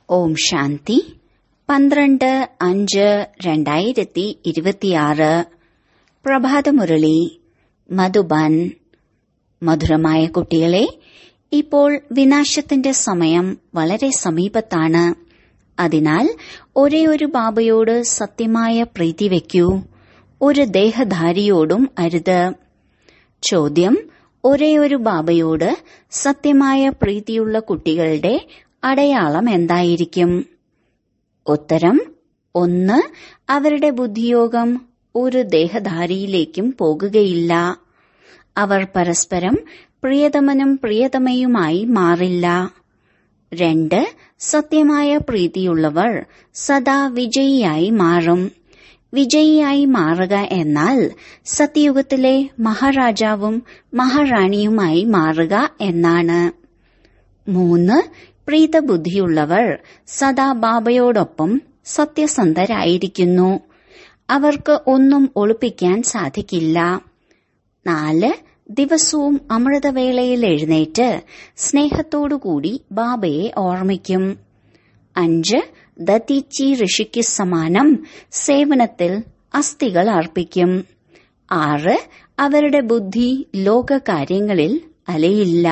ഓം ശാന്തി പന്ത്രണ്ട് അഞ്ച് രണ്ടായിരത്തി ഇരുപത്തിയാറ് പ്രഭാതമുരളി മധുബൻ മധുരമായ കുട്ടികളെ ഇപ്പോൾ വിനാശത്തിന്റെ സമയം വളരെ സമീപത്താണ് അതിനാൽ ഒരേ ഒരു ബാബയോട് സത്യമായ പ്രീതി വയ്ക്കൂ ഒരു ദേഹധാരിയോടും അരുത് ചോദ്യം ഒരേ ഒരു ബാബയോട് സത്യമായ പ്രീതിയുള്ള കുട്ടികളുടെ അടയാളം എന്തായിരിക്കും ഉത്തരം ഒന്ന് അവരുടെ ബുദ്ധിയോഗം ഒരു ദേഹധാരിയിലേക്കും പോകുകയില്ല അവർ പരസ്പരം പ്രിയതമനും പ്രിയതമയുമായി മാറില്ല രണ്ട് സത്യമായ പ്രീതിയുള്ളവർ സദാ വിജയിയായി മാറും വിജയിയായി മാറുക എന്നാൽ സത്യയുഗത്തിലെ മഹാരാജാവും മഹാറാണിയുമായി മാറുക എന്നാണ് മൂന്ന് പ്രീതബുദ്ധിയുള്ളവർ സദാ ബാബയോടൊപ്പം സത്യസന്ധരായിരിക്കുന്നു അവർക്ക് ഒന്നും ഒളിപ്പിക്കാൻ സാധിക്കില്ല നാല് ദിവസവും അമൃതവേളയിൽ എഴുന്നേറ്റ് സ്നേഹത്തോടുകൂടി ബാബയെ ഓർമ്മിക്കും അഞ്ച് ദത്തീച്ചി ഋഷിക്ക് സമാനം സേവനത്തിൽ അസ്ഥികൾ അർപ്പിക്കും ആറ് അവരുടെ ബുദ്ധി ലോകകാര്യങ്ങളിൽ അലയില്ല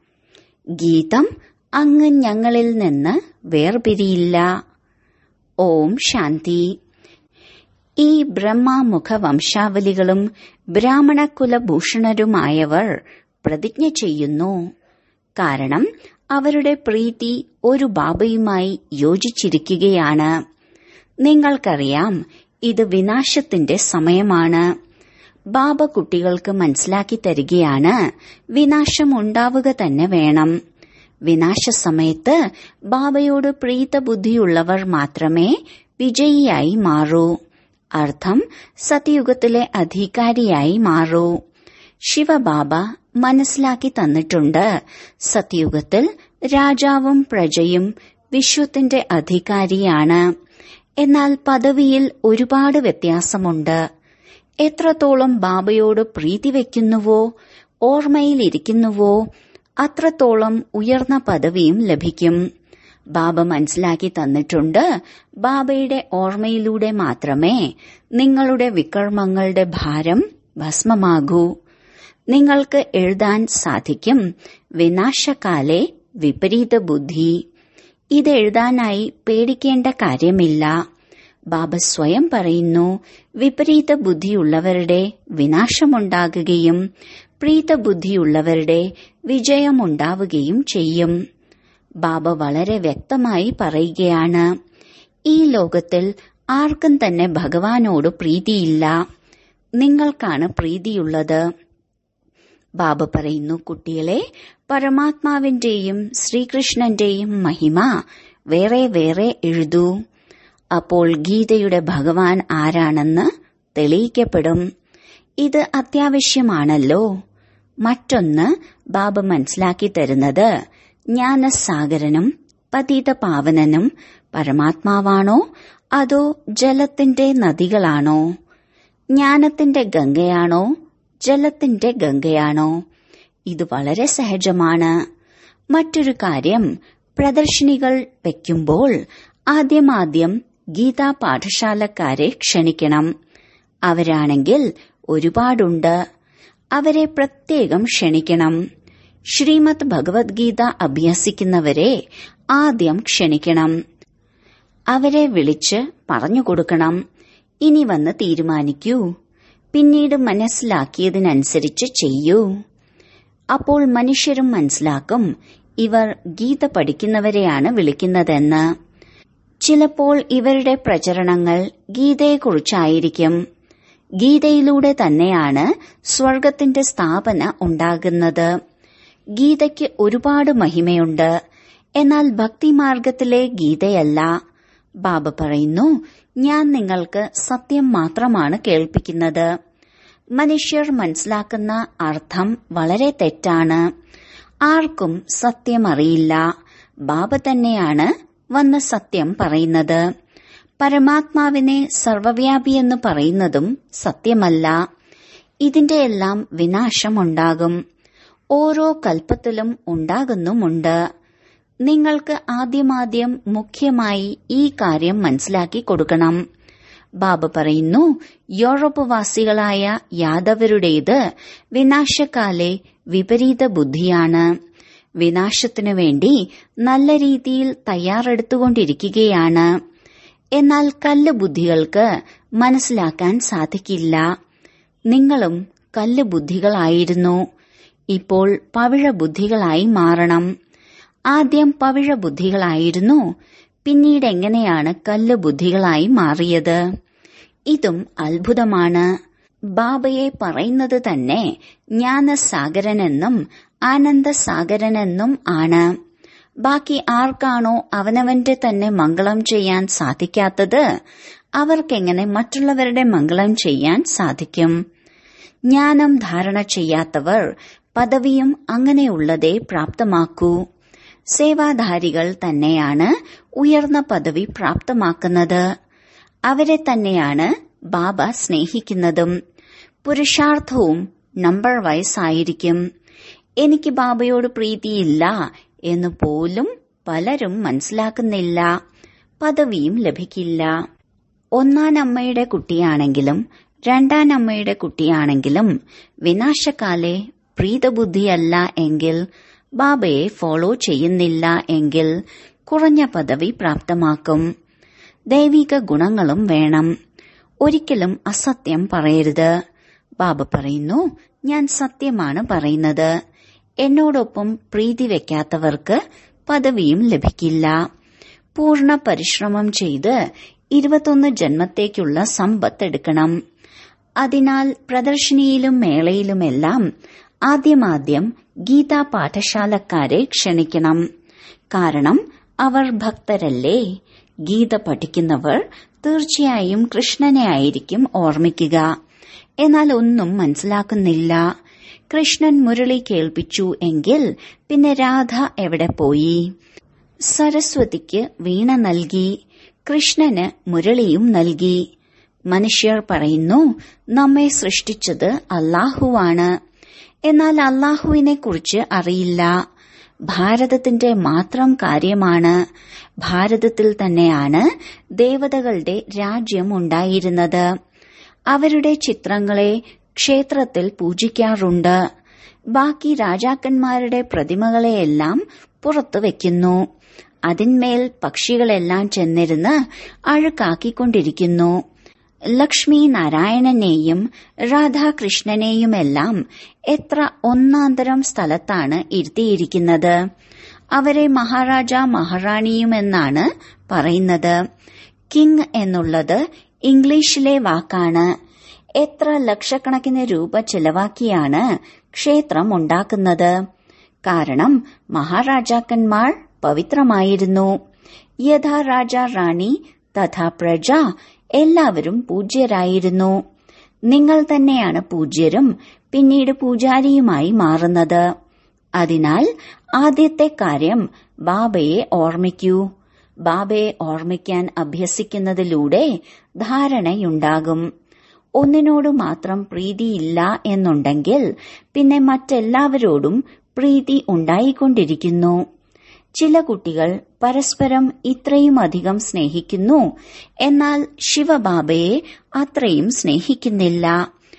ഗീതം അങ്ങ് ഞങ്ങളിൽ നിന്ന് വേർപിരിയില്ല ഓം ശാന്തി ഈ ബ്രഹ്മമുഖ വംശാവലികളും ബ്രാഹ്മണ കുലഭൂഷണരുമായവർ പ്രതിജ്ഞ ചെയ്യുന്നു കാരണം അവരുടെ പ്രീതി ഒരു ബാബയുമായി യോജിച്ചിരിക്കുകയാണ് നിങ്ങൾക്കറിയാം ഇത് വിനാശത്തിന്റെ സമയമാണ് ബാബ കുട്ടികൾക്ക് മനസ്സിലാക്കി തരികയാണ് വിനാശം ഉണ്ടാവുക തന്നെ വേണം വിനാശ സമയത്ത് ബാബയോട് പ്രീതബുദ്ധിയുള്ളവർ മാത്രമേ വിജയിയായി മാറൂ അർത്ഥം സത്യയുഗത്തിലെ അധികാരിയായി മാറൂ ശിവബാബ മനസ്സിലാക്കി തന്നിട്ടുണ്ട് സത്യയുഗത്തിൽ രാജാവും പ്രജയും വിശ്വത്തിന്റെ അധികാരിയാണ് എന്നാൽ പദവിയിൽ ഒരുപാട് വ്യത്യാസമുണ്ട് എത്രത്തോളം ബാബയോട് പ്രീതി വയ്ക്കുന്നുവോ ഓർമ്മയിലിരിക്കുന്നുവോ അത്രത്തോളം ഉയർന്ന പദവിയും ലഭിക്കും ബാബ മനസ്സിലാക്കി തന്നിട്ടുണ്ട് ബാബയുടെ ഓർമ്മയിലൂടെ മാത്രമേ നിങ്ങളുടെ വികർമ്മങ്ങളുടെ ഭാരം ഭസ്മമാകൂ നിങ്ങൾക്ക് എഴുതാൻ സാധിക്കും വിനാശകാലെ വിപരീത ബുദ്ധി ഇത് എഴുതാനായി പേടിക്കേണ്ട കാര്യമില്ല ബാബ സ്വയം പറയുന്നു വിപരീത ബുദ്ധിയുള്ളവരുടെ വിനാശമുണ്ടാകുകയും പ്രീതബുദ്ധിയുള്ളവരുടെ വിജയമുണ്ടാവുകയും ചെയ്യും ബാബ വളരെ വ്യക്തമായി പറയുകയാണ് ഈ ലോകത്തിൽ ആർക്കും തന്നെ ഭഗവാനോട് പ്രീതിയില്ല നിങ്ങൾക്കാണ് പ്രീതിയുള്ളത് ബാബ പറയുന്നു കുട്ടികളെ പരമാത്മാവിന്റെയും ശ്രീകൃഷ്ണന്റെയും മഹിമ വേറെ വേറെ എഴുതൂ അപ്പോൾ ഗീതയുടെ ഭഗവാൻ ആരാണെന്ന് തെളിയിക്കപ്പെടും ഇത് അത്യാവശ്യമാണല്ലോ മറ്റൊന്ന് ബാബ മനസ്സിലാക്കി തരുന്നത് ജ്ഞാനസാഗരനും പതീത പാവനനും പരമാത്മാവാണോ അതോ ജലത്തിന്റെ നദികളാണോ ജ്ഞാനത്തിന്റെ ഗംഗയാണോ ജലത്തിന്റെ ഗംഗയാണോ ഇത് വളരെ സഹജമാണ് മറ്റൊരു കാര്യം പ്രദർശിനികൾ വയ്ക്കുമ്പോൾ ആദ്യമാദ്യം ഗീതാ പാഠശാലക്കാരെ ക്ഷണിക്കണം അവരാണെങ്കിൽ ഒരുപാടുണ്ട് അവരെ പ്രത്യേകം ക്ഷണിക്കണം ശ്രീമദ് ഭഗവത്ഗീത അഭ്യസിക്കുന്നവരെ ആദ്യം ക്ഷണിക്കണം അവരെ വിളിച്ച് പറഞ്ഞു കൊടുക്കണം ഇനി വന്ന് തീരുമാനിക്കൂ പിന്നീട് മനസ്സിലാക്കിയതിനനുസരിച്ച് ചെയ്യൂ അപ്പോൾ മനുഷ്യരും മനസ്സിലാക്കും ഇവർ ഗീത പഠിക്കുന്നവരെയാണ് വിളിക്കുന്നതെന്ന് ചിലപ്പോൾ ഇവരുടെ പ്രചരണങ്ങൾ ഗീതയെക്കുറിച്ചായിരിക്കും ഗീതയിലൂടെ തന്നെയാണ് സ്വർഗത്തിന്റെ സ്ഥാപന ഉണ്ടാകുന്നത് ഗീതയ്ക്ക് ഒരുപാട് മഹിമയുണ്ട് എന്നാൽ ഭക്തിമാർഗത്തിലെ ഗീതയല്ല ബാബ പറയുന്നു ഞാൻ നിങ്ങൾക്ക് സത്യം മാത്രമാണ് കേൾപ്പിക്കുന്നത് മനുഷ്യർ മനസ്സിലാക്കുന്ന അർത്ഥം വളരെ തെറ്റാണ് ആർക്കും സത്യം അറിയില്ല ബാബ തന്നെയാണ് വന്ന് സത്യം പറയുന്നത് പരമാത്മാവിനെ സർവവ്യാപിയെന്ന് പറയുന്നതും സത്യമല്ല ഇതിന്റെയെല്ലാം വിനാശമുണ്ടാകും ഓരോ കൽപ്പത്തിലും ഉണ്ടാകുന്നുമുണ്ട് നിങ്ങൾക്ക് ആദ്യമാദ്യം മുഖ്യമായി ഈ കാര്യം മനസ്സിലാക്കി കൊടുക്കണം ബാബ പറയുന്നു യൂറോപ്പ് വാസികളായ യാദവരുടേത് വിനാശകാലെ വിപരീത ബുദ്ധിയാണ് വിനാശത്തിനു വേണ്ടി നല്ല രീതിയിൽ തയ്യാറെടുത്തുകൊണ്ടിരിക്കുകയാണ് എന്നാൽ കല്ല് ബുദ്ധികൾക്ക് മനസ്സിലാക്കാൻ സാധിക്കില്ല നിങ്ങളും കല്ല് ബുദ്ധികളായിരുന്നു ഇപ്പോൾ പവിഴ ബുദ്ധികളായി മാറണം ആദ്യം പവിഴ ബുദ്ധികളായിരുന്നു പിന്നീട് എങ്ങനെയാണ് കല്ല് ബുദ്ധികളായി മാറിയത് ഇതും അത്ഭുതമാണ് ബാബയെ പറയുന്നത് തന്നെ ജ്ഞാനസാഗരനെന്നും ആനന്ദസാഗരനെന്നും ആണ് ബാക്കി ആർക്കാണോ അവനവന്റെ തന്നെ മംഗളം ചെയ്യാൻ സാധിക്കാത്തത് അവർക്കെങ്ങനെ മറ്റുള്ളവരുടെ മംഗളം ചെയ്യാൻ സാധിക്കും ജ്ഞാനം ധാരണ ചെയ്യാത്തവർ പദവിയും അങ്ങനെയുള്ളതേ പ്രാപ്തമാക്കൂ സേവാധാരികൾ തന്നെയാണ് ഉയർന്ന പദവി പ്രാപ്തമാക്കുന്നത് അവരെ തന്നെയാണ് ബാബ സ്നേഹിക്കുന്നതും പുരുഷാർത്ഥവും നമ്പർ വൈസ് ആയിരിക്കും എനിക്ക് ബാബയോട് പ്രീതിയില്ല എന്ന് പോലും പലരും മനസ്സിലാക്കുന്നില്ല പദവിയും ലഭിക്കില്ല ഒന്നാം അമ്മയുടെ കുട്ടിയാണെങ്കിലും രണ്ടാം അമ്മയുടെ കുട്ടിയാണെങ്കിലും വിനാശകാലെ പ്രീതബുദ്ധിയല്ല എങ്കിൽ ബാബയെ ഫോളോ ചെയ്യുന്നില്ല എങ്കിൽ കുറഞ്ഞ പദവി പ്രാപ്തമാക്കും ദൈവിക ഗുണങ്ങളും വേണം ഒരിക്കലും അസത്യം പറയരുത് ബാബ പറയുന്നു ഞാൻ സത്യമാണ് പറയുന്നത് എന്നോടൊപ്പം പ്രീതി വെക്കാത്തവർക്ക് പദവിയും ലഭിക്കില്ല പൂർണ്ണ പരിശ്രമം ചെയ്ത് ഇരുപത്തൊന്ന് ജന്മത്തേക്കുള്ള സമ്പത്ത് എടുക്കണം അതിനാൽ പ്രദർശനിയിലും മേളയിലുമെല്ലാം ആദ്യമാദ്യം ഗീതാ പാഠശാലക്കാരെ ക്ഷണിക്കണം കാരണം അവർ ഭക്തരല്ലേ ഗീത പഠിക്കുന്നവർ തീർച്ചയായും കൃഷ്ണനെ ആയിരിക്കും ഓർമ്മിക്കുക എന്നാൽ ഒന്നും മനസ്സിലാക്കുന്നില്ല കൃഷ്ണൻ മുരളി കേൾപ്പിച്ചു എങ്കിൽ പിന്നെ രാധ എവിടെ പോയി സരസ്വതിക്ക് വീണ നൽകി കൃഷ്ണന് മുരളിയും നൽകി മനുഷ്യർ പറയുന്നു നമ്മെ സൃഷ്ടിച്ചത് അള്ളാഹുവാണ് എന്നാൽ അള്ളാഹുവിനെ കുറിച്ച് അറിയില്ല ഭാരതത്തിന്റെ മാത്രം കാര്യമാണ് ഭാരതത്തിൽ തന്നെയാണ് ദേവതകളുടെ രാജ്യം ഉണ്ടായിരുന്നത് അവരുടെ ചിത്രങ്ങളെ ക്ഷേത്രത്തിൽ പൂജിക്കാറുണ്ട് ബാക്കി രാജാക്കന്മാരുടെ പ്രതിമകളെയെല്ലാം പുറത്തു വെക്കുന്നു അതിന്മേൽ പക്ഷികളെല്ലാം ചെന്നിരുന്ന് അഴുക്കാക്കിക്കൊണ്ടിരിക്കുന്നു ലക്ഷ്മി നാരായണനെയും രാധാകൃഷ്ണനെയുമെല്ലാം എത്ര ഒന്നാന്തരം സ്ഥലത്താണ് ഇരുത്തിയിരിക്കുന്നത് അവരെ മഹാരാജ മഹാറാണിയുമെന്നാണ് പറയുന്നത് കിങ് എന്നുള്ളത് ഇംഗ്ലീഷിലെ വാക്കാണ് എത്ര ലക്ഷക്കണക്കിന് രൂപ ചെലവാക്കിയാണ് ക്ഷേത്രം ഉണ്ടാക്കുന്നത് കാരണം മഹാരാജാക്കന്മാർ പവിത്രമായിരുന്നു യഥാ രാജ റാണി തഥാ പ്രജ എല്ലാവരും പൂജ്യരായിരുന്നു നിങ്ങൾ തന്നെയാണ് പൂജ്യരും പിന്നീട് പൂജാരിയുമായി മാറുന്നത് അതിനാൽ ആദ്യത്തെ കാര്യം ബാബയെ ഓർമ്മിക്കൂ ബാബയെ ഓർമ്മിക്കാൻ അഭ്യസിക്കുന്നതിലൂടെ ധാരണയുണ്ടാകും ഒന്നിനോട് മാത്രം പ്രീതിയില്ല എന്നുണ്ടെങ്കിൽ പിന്നെ മറ്റെല്ലാവരോടും പ്രീതി ഉണ്ടായിക്കൊണ്ടിരിക്കുന്നു ചില കുട്ടികൾ പരസ്പരം ഇത്രയും അധികം സ്നേഹിക്കുന്നു എന്നാൽ ശിവബാബയെ അത്രയും സ്നേഹിക്കുന്നില്ല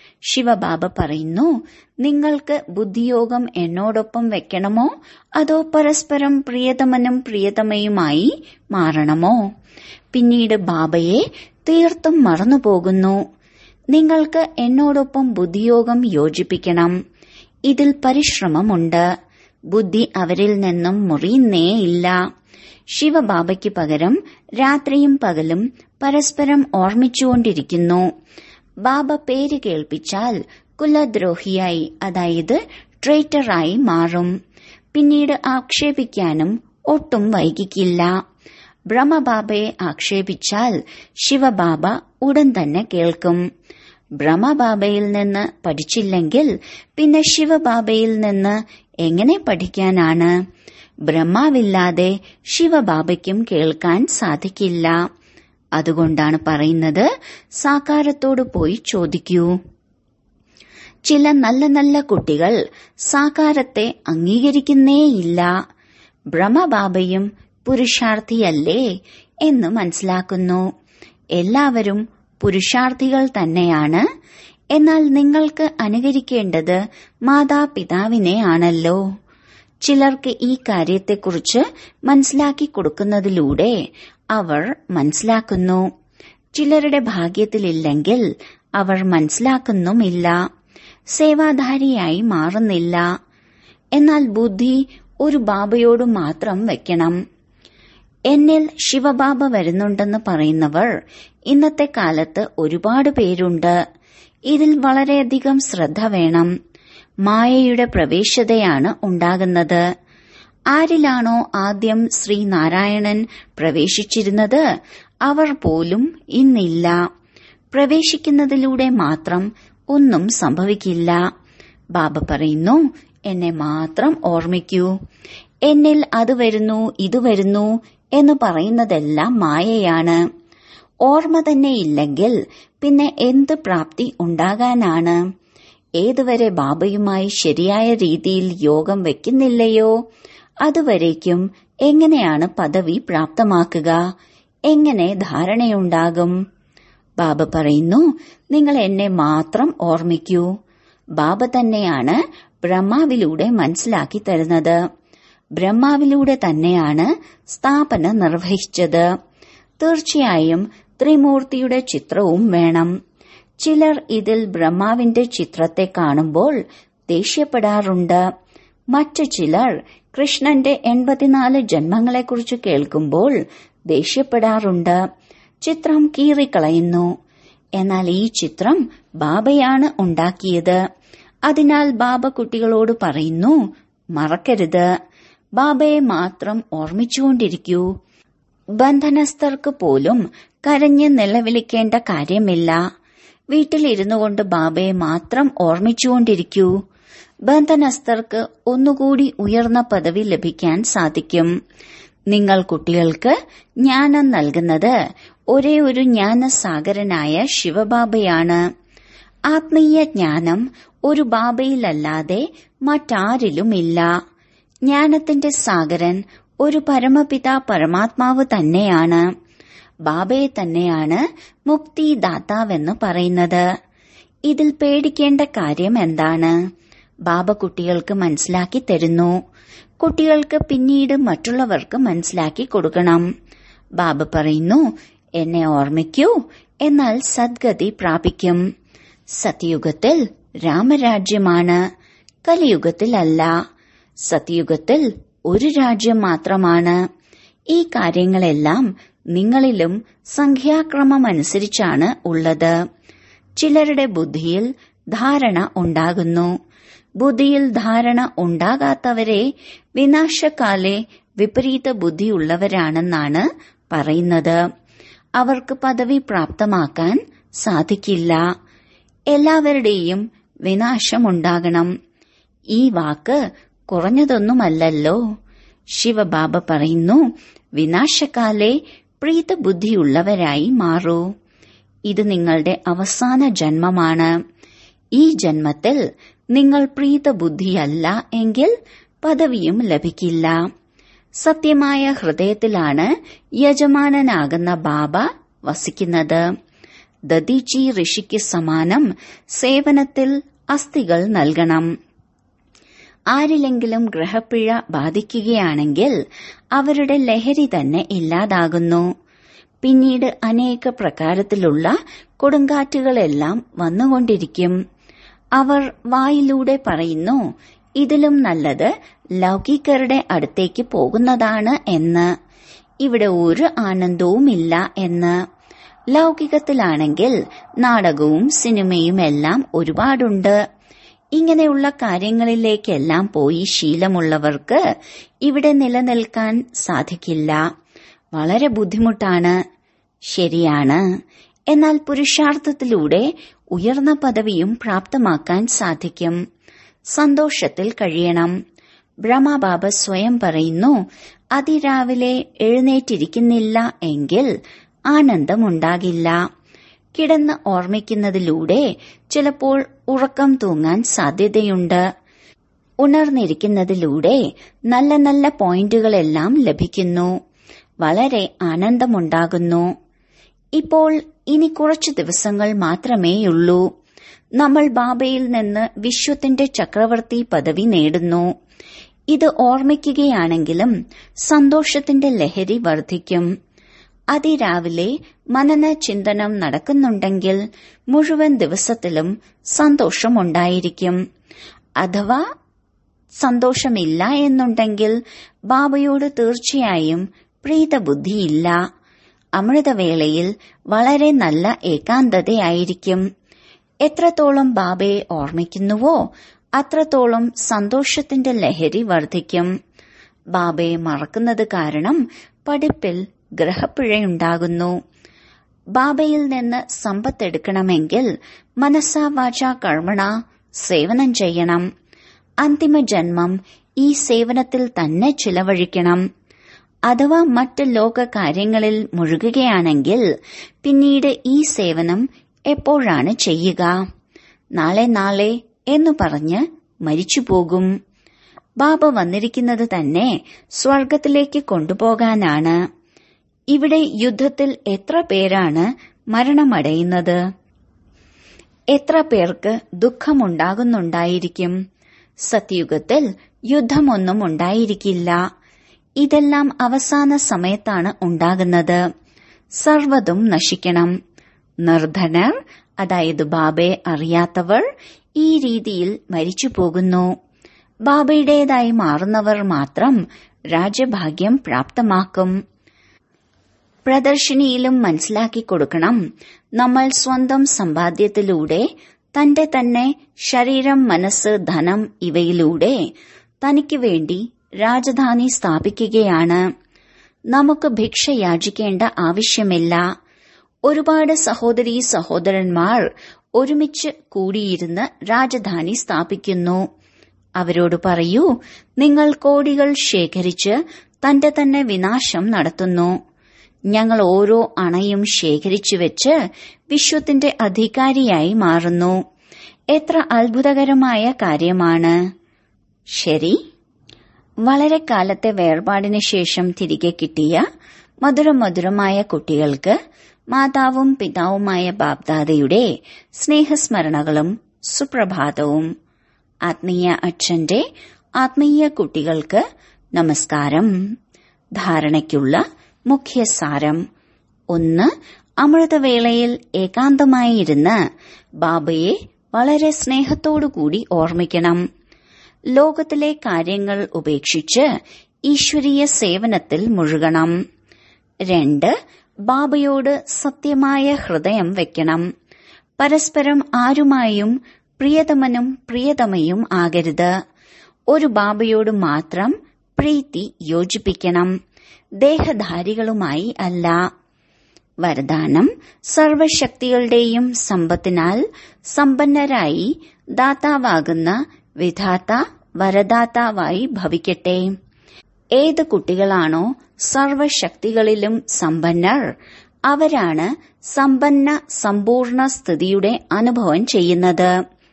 ശിവബാബ പറയുന്നു നിങ്ങൾക്ക് ബുദ്ധിയോഗം എന്നോടൊപ്പം വെക്കണമോ അതോ പരസ്പരം പ്രിയതമനും പ്രിയതമയുമായി മാറണമോ പിന്നീട് ബാബയെ തീർത്തും മറന്നുപോകുന്നു നിങ്ങൾക്ക് എന്നോടൊപ്പം ബുദ്ധിയോഗം യോജിപ്പിക്കണം ഇതിൽ പരിശ്രമമുണ്ട് ബുദ്ധി അവരിൽ നിന്നും മുറിയുന്നേയില്ല ശിവബാബയ്ക്ക് പകരം രാത്രിയും പകലും പരസ്പരം ഓർമ്മിച്ചുകൊണ്ടിരിക്കുന്നു ബാബ പേര് കേൾപ്പിച്ചാൽ കുലദ്രോഹിയായി അതായത് ട്രേറ്ററായി മാറും പിന്നീട് ആക്ഷേപിക്കാനും ഒട്ടും വൈകിക്കില്ല ബ്രഹ്മബാബയെ ആക്ഷേപിച്ചാൽ ശിവബാബ ഉടൻ തന്നെ കേൾക്കും ബ്രഹ്മബാബയിൽ നിന്ന് പഠിച്ചില്ലെങ്കിൽ പിന്നെ ശിവബാബയിൽ നിന്ന് എങ്ങനെ പഠിക്കാനാണ് ബ്രഹ്മാവില്ലാതെ ശിവബാബയ്ക്കും കേൾക്കാൻ സാധിക്കില്ല അതുകൊണ്ടാണ് പറയുന്നത് സാകാരത്തോട് പോയി ചോദിക്കൂ ചില നല്ല നല്ല കുട്ടികൾ സാകാരത്തെ അംഗീകരിക്കുന്നേയില്ല ബ്രഹ്മബാബയും പുരുഷാർത്ഥിയല്ലേ എന്ന് മനസ്സിലാക്കുന്നു എല്ലാവരും പുരുഷാർത്ഥികൾ തന്നെയാണ് എന്നാൽ നിങ്ങൾക്ക് അനുകരിക്കേണ്ടത് മാതാപിതാവിനെ ആണല്ലോ ചിലർക്ക് ഈ കാര്യത്തെക്കുറിച്ച് മനസ്സിലാക്കി കൊടുക്കുന്നതിലൂടെ അവർ മനസ്സിലാക്കുന്നു ചിലരുടെ ഭാഗ്യത്തിലില്ലെങ്കിൽ അവർ മനസ്സിലാക്കുന്നുമില്ല സേവാധാരിയായി മാറുന്നില്ല എന്നാൽ ബുദ്ധി ഒരു ബാബയോട് മാത്രം വെക്കണം എന്നിൽ ശിവബാബ വരുന്നുണ്ടെന്ന് പറയുന്നവർ ഇന്നത്തെ കാലത്ത് ഒരുപാട് പേരുണ്ട് ഇതിൽ വളരെയധികം ശ്രദ്ധ വേണം മായയുടെ പ്രവേശതയാണ് ഉണ്ടാകുന്നത് ആരിലാണോ ആദ്യം ശ്രീനാരായണൻ പ്രവേശിച്ചിരുന്നത് അവർ പോലും ഇന്നില്ല പ്രവേശിക്കുന്നതിലൂടെ മാത്രം ഒന്നും സംഭവിക്കില്ല ബാബ പറയുന്നു എന്നെ മാത്രം ഓർമ്മിക്കൂ എന്നിൽ അത് വരുന്നു ഇത് വരുന്നു എന്ന് പറയുന്നതെല്ലാം മായയാണ് ഓർമ്മ തന്നെ ഇല്ലെങ്കിൽ പിന്നെ എന്ത് പ്രാപ്തി ഉണ്ടാകാനാണ് ഏതുവരെ ബാബയുമായി ശരിയായ രീതിയിൽ യോഗം വെക്കുന്നില്ലയോ അതുവരേക്കും എങ്ങനെയാണ് പദവി പ്രാപ്തമാക്കുക എങ്ങനെ ധാരണയുണ്ടാകും ബാബ പറയുന്നു നിങ്ങൾ എന്നെ മാത്രം ഓർമ്മിക്കൂ ബാബ തന്നെയാണ് ബ്രഹ്മാവിലൂടെ മനസ്സിലാക്കി തരുന്നത് ബ്രഹ്മാവിലൂടെ തന്നെയാണ് സ്ഥാപന നിർവഹിച്ചത് തീർച്ചയായും ത്രിമൂർത്തിയുടെ ചിത്രവും വേണം ചിലർ ഇതിൽ ബ്രഹ്മാവിന്റെ ചിത്രത്തെ കാണുമ്പോൾ ദേഷ്യപ്പെടാറുണ്ട് മറ്റു ചിലർ കൃഷ്ണന്റെ എൺപത്തിനാല് ജന്മങ്ങളെക്കുറിച്ച് കേൾക്കുമ്പോൾ ദേഷ്യപ്പെടാറുണ്ട് ചിത്രം കീറിക്കളയുന്നു എന്നാൽ ഈ ചിത്രം ബാബയാണ് ഉണ്ടാക്കിയത് അതിനാൽ ബാബ കുട്ടികളോട് പറയുന്നു മറക്കരുത് ബാബയെ മാത്രം ഓർമ്മിച്ചുകൊണ്ടിരിക്കൂ ബന്ധനസ്ഥർക്ക് പോലും കരഞ്ഞ് നിലവിളിക്കേണ്ട കാര്യമില്ല വീട്ടിലിരുന്നു കൊണ്ട് ബാബയെ മാത്രം ഓർമ്മിച്ചുകൊണ്ടിരിക്കൂ ബന്ധനസ്ഥർക്ക് ഒന്നുകൂടി ഉയർന്ന പദവി ലഭിക്കാൻ സാധിക്കും നിങ്ങൾ കുട്ടികൾക്ക് ജ്ഞാനം നൽകുന്നത് ഒരേ ഒരു ജ്ഞാനസാഗരനായ ശിവബാബയാണ് ആത്മീയ ജ്ഞാനം ഒരു ബാബയിലല്ലാതെ മറ്റാരിലുമില്ല ജ്ഞാനത്തിന്റെ സാഗരൻ ഒരു പരമപിത പരമാത്മാവ് തന്നെയാണ് ബാബയെ തന്നെയാണ് മുക്തിദാതാവെന്ന് പറയുന്നത് ഇതിൽ പേടിക്കേണ്ട കാര്യം എന്താണ് ബാബ കുട്ടികൾക്ക് മനസ്സിലാക്കി തരുന്നു കുട്ടികൾക്ക് പിന്നീട് മറ്റുള്ളവർക്ക് മനസ്സിലാക്കി കൊടുക്കണം ബാബ പറയുന്നു എന്നെ ഓർമ്മിക്കൂ എന്നാൽ സദ്ഗതി പ്രാപിക്കും സത്യയുഗത്തിൽ രാമരാജ്യമാണ് കലിയുഗത്തിലല്ല സത്യയുഗത്തിൽ ഒരു രാജ്യം മാത്രമാണ് ഈ കാര്യങ്ങളെല്ലാം നിങ്ങളിലും സംഖ്യാക്രമമനുസരിച്ചാണ് ഉള്ളത് ചിലരുടെ ബുദ്ധിയിൽ ധാരണ ഉണ്ടാകുന്നു ബുദ്ധിയിൽ ധാരണ ഉണ്ടാകാത്തവരെ വിനാശകാലെ വിപരീത ബുദ്ധിയുള്ളവരാണെന്നാണ് പറയുന്നത് അവർക്ക് പദവി പ്രാപ്തമാക്കാൻ സാധിക്കില്ല എല്ലാവരുടെയും വിനാശമുണ്ടാകണം ഈ വാക്ക് കുറഞ്ഞതൊന്നുമല്ലല്ലോ ശിവബാബ പറയുന്നു വിനാശകാലെ പ്രീതബുദ്ധിയുള്ളവരായി മാറൂ ഇത് നിങ്ങളുടെ അവസാന ജന്മമാണ് ഈ ജന്മത്തിൽ നിങ്ങൾ പ്രീതബുദ്ധിയല്ല എങ്കിൽ പദവിയും ലഭിക്കില്ല സത്യമായ ഹൃദയത്തിലാണ് യജമാനനാകുന്ന ബാബ വസിക്കുന്നത് ദദീജി ഋഷിക്ക് സമാനം സേവനത്തിൽ അസ്ഥികൾ നൽകണം ആരിലെങ്കിലും ഗ്രഹപ്പിഴ ബാധിക്കുകയാണെങ്കിൽ അവരുടെ ലഹരി തന്നെ ഇല്ലാതാകുന്നു പിന്നീട് അനേക പ്രകാരത്തിലുള്ള കൊടുങ്കാറ്റുകളെല്ലാം വന്നുകൊണ്ടിരിക്കും അവർ വായിലൂടെ പറയുന്നു ഇതിലും നല്ലത് ലൗകികരുടെ അടുത്തേക്ക് പോകുന്നതാണ് എന്ന് ഇവിടെ ഒരു ആനന്ദവുമില്ല എന്ന് ലൗകികത്തിലാണെങ്കിൽ നാടകവും സിനിമയും എല്ലാം ഒരുപാടുണ്ട് ഇങ്ങനെയുള്ള കാര്യങ്ങളിലേക്കെല്ലാം പോയി ശീലമുള്ളവർക്ക് ഇവിടെ നിലനിൽക്കാൻ സാധിക്കില്ല വളരെ ബുദ്ധിമുട്ടാണ് ശരിയാണ് എന്നാൽ പുരുഷാർത്ഥത്തിലൂടെ ഉയർന്ന പദവിയും പ്രാപ്തമാക്കാൻ സാധിക്കും സന്തോഷത്തിൽ കഴിയണം ബ്രഹ്മബാബ സ്വയം പറയുന്നു അതിരാവിലെ എഴുന്നേറ്റിരിക്കുന്നില്ല എങ്കിൽ ആനന്ദമുണ്ടാകില്ല കിടന്ന് ഓർമ്മിക്കുന്നതിലൂടെ ചിലപ്പോൾ ഉറക്കം തൂങ്ങാൻ സാധ്യതയുണ്ട് ഉണർന്നിരിക്കുന്നതിലൂടെ നല്ല നല്ല പോയിന്റുകളെല്ലാം ലഭിക്കുന്നു വളരെ ആനന്ദമുണ്ടാകുന്നു ഇപ്പോൾ ഇനി കുറച്ചു ദിവസങ്ങൾ മാത്രമേയുള്ളൂ നമ്മൾ ബാബയിൽ നിന്ന് വിശ്വത്തിന്റെ ചക്രവർത്തി പദവി നേടുന്നു ഇത് ഓർമ്മിക്കുകയാണെങ്കിലും സന്തോഷത്തിന്റെ ലഹരി വർദ്ധിക്കും അതിരാവിലെ മനന ചിന്തനം നടക്കുന്നുണ്ടെങ്കിൽ മുഴുവൻ ദിവസത്തിലും സന്തോഷമുണ്ടായിരിക്കും അഥവാ സന്തോഷമില്ല എന്നുണ്ടെങ്കിൽ ബാബയോട് തീർച്ചയായും പ്രീതബുദ്ധിയില്ല അമൃതവേളയിൽ വളരെ നല്ല ഏകാന്തതയായിരിക്കും എത്രത്തോളം ബാബയെ ഓർമ്മിക്കുന്നുവോ അത്രത്തോളം സന്തോഷത്തിന്റെ ലഹരി വർദ്ധിക്കും ബാബയെ മറക്കുന്നത് കാരണം പഠിപ്പിൽ ഗ്രഹപ്പിഴയുണ്ടാകുന്നു ബാബയിൽ നിന്ന് സമ്പത്തെടുക്കണമെങ്കിൽ മനസ്സാ വാച കർമ്മണ സേവനം ചെയ്യണം അന്തിമ ജന്മം ഈ സേവനത്തിൽ തന്നെ ചിലവഴിക്കണം അഥവാ മറ്റ് ലോക കാര്യങ്ങളിൽ മുഴുകുകയാണെങ്കിൽ പിന്നീട് ഈ സേവനം എപ്പോഴാണ് ചെയ്യുക നാളെ നാളെ എന്നു പറഞ്ഞ് മരിച്ചുപോകും ബാബ വന്നിരിക്കുന്നത് തന്നെ സ്വർഗത്തിലേക്ക് കൊണ്ടുപോകാനാണ് ഇവിടെ യുദ്ധത്തിൽ എത്ര പേരാണ് മരണമടയുന്നത് എത്ര പേർക്ക് ദുഃഖമുണ്ടാകുന്നുണ്ടായിരിക്കും സത്യുഗത്തിൽ യുദ്ധമൊന്നും ഉണ്ടായിരിക്കില്ല ഇതെല്ലാം അവസാന സമയത്താണ് ഉണ്ടാകുന്നത് സർവതും നശിക്കണം നിർധനർ അതായത് ബാബയെ അറിയാത്തവർ ഈ രീതിയിൽ മരിച്ചു പോകുന്നു ബാബയുടേതായി മാറുന്നവർ മാത്രം രാജ്യഭാഗ്യം പ്രാപ്തമാക്കും പ്രദർശിനിയിലും മനസ്സിലാക്കി കൊടുക്കണം നമ്മൾ സ്വന്തം സമ്പാദ്യത്തിലൂടെ തന്റെ തന്നെ ശരീരം മനസ്സ് ധനം ഇവയിലൂടെ തനിക്ക് വേണ്ടി രാജധാനി സ്ഥാപിക്കുകയാണ് നമുക്ക് ഭിക്ഷ യാചിക്കേണ്ട ആവശ്യമില്ല ഒരുപാട് സഹോദരീ സഹോദരന്മാർ ഒരുമിച്ച് കൂടിയിരുന്ന് രാജധാനി സ്ഥാപിക്കുന്നു അവരോട് പറയൂ നിങ്ങൾ കോടികൾ ശേഖരിച്ച് തന്റെ തന്നെ വിനാശം നടത്തുന്നു ഞങ്ങൾ ഓരോ അണയും ശേഖരിച്ചു വെച്ച് വിശ്വത്തിന്റെ അധികാരിയായി മാറുന്നു എത്ര അത്ഭുതകരമായ കാര്യമാണ് ശരി വളരെ കാലത്തെ വേർപാടിന് ശേഷം തിരികെ കിട്ടിയ മധുരമധുരമായ കുട്ടികൾക്ക് മാതാവും പിതാവുമായ ബാബ്ദാദയുടെ സ്നേഹസ്മരണകളും സുപ്രഭാതവും ആത്മീയ അച്ഛന്റെ ആത്മീയ കുട്ടികൾക്ക് നമസ്കാരം ധാരണയ്ക്കുള്ള മുഖ്യ സാരം ഒന്ന് അമൃതവേളയിൽ ഏകാന്തമായിരുന്ന് ബാബയെ വളരെ സ്നേഹത്തോടുകൂടി ഓർമ്മിക്കണം ലോകത്തിലെ കാര്യങ്ങൾ ഉപേക്ഷിച്ച് ഈശ്വരീയ സേവനത്തിൽ മുഴുകണം രണ്ട് ബാബയോട് സത്യമായ ഹൃദയം വെക്കണം പരസ്പരം ആരുമായും പ്രിയതമനും പ്രിയതമയും ആകരുത് ഒരു ബാബയോട് മാത്രം പ്രീതി യോജിപ്പിക്കണം ദേഹധാരികളുമായി അല്ല വരദാനം സർവശക്തികളുടെയും സമ്പത്തിനാൽ സമ്പന്നരായി ദാതാവാകുന്ന വിധാത വരദാതാവായി ഭവിക്കട്ടെ ഏത് കുട്ടികളാണോ സർവശക്തികളിലും സമ്പന്നർ അവരാണ് സമ്പന്ന സമ്പൂർണ്ണ സ്ഥിതിയുടെ അനുഭവം ചെയ്യുന്നത്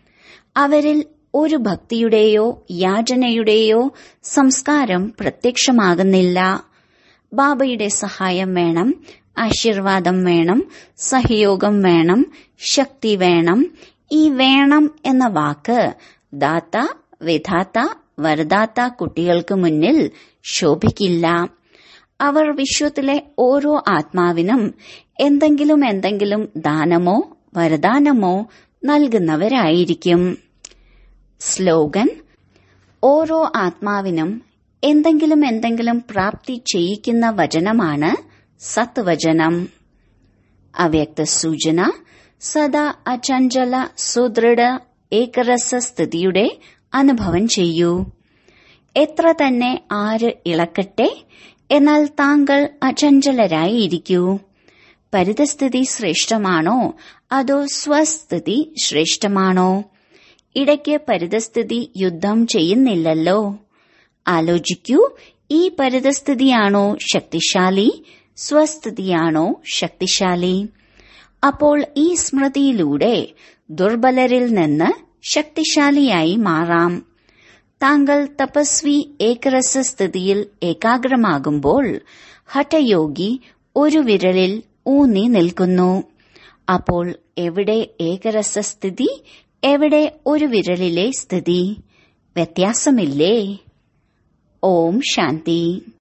അവരിൽ ഒരു ഭക്തിയുടെയോ യാചനയുടെയോ സംസ്കാരം പ്രത്യക്ഷമാകുന്നില്ല ബാബയുടെ സഹായം വേണം ആശീർവാദം വേണം സഹയോഗം വേണം ശക്തി വേണം ഈ വേണം എന്ന വാക്ക് ദാത്ത വിധാത്ത വരദാത്ത കുട്ടികൾക്ക് മുന്നിൽ ശോഭിക്കില്ല അവർ വിശ്വത്തിലെ ഓരോ ആത്മാവിനും എന്തെങ്കിലും എന്തെങ്കിലും ദാനമോ വരദാനമോ നൽകുന്നവരായിരിക്കും സ്ലോഗൻ ഓരോ ആത്മാവിനും എന്തെങ്കിലും എന്തെങ്കിലും പ്രാപ്തി ചെയ്യിക്കുന്ന വചനമാണ് സത്വചനം അവ്യക്ത സൂചന സദാ അചഞ്ചല സുദൃഢ ഏകരസ സ്ഥിതിയുടെ അനുഭവം ചെയ്യൂ എത്ര തന്നെ ആര് ഇളക്കട്ടെ എന്നാൽ താങ്കൾ അചഞ്ചലരായി ഇരിക്കൂ പരിതസ്ഥിതി ശ്രേഷ്ഠമാണോ അതോ സ്വസ്ഥിതി ശ്രേഷ്ഠമാണോ ഇടയ്ക്ക് പരിതസ്ഥിതി യുദ്ധം ചെയ്യുന്നില്ലല്ലോ ആലോചിക്കൂ ഈ പരിതസ്ഥിതിയാണോ ശക്തിശാലി സ്വസ്ഥിതിയാണോ ശക്തിശാലി അപ്പോൾ ഈ സ്മൃതിയിലൂടെ ദുർബലരിൽ നിന്ന് ശക്തിശാലിയായി മാറാം താങ്കൾ തപസ്വി ഏകരസ സ്ഥിതിയിൽ ഏകാഗ്രമാകുമ്പോൾ ഹഠയോഗി ഒരു വിരലിൽ ഊന്നി നിൽക്കുന്നു അപ്പോൾ എവിടെ ഏകരസ സ്ഥിതി എവിടെ ഒരു വിരലിലെ സ്ഥിതി വ്യത്യാസമില്ലേ ഓം ശാന്തി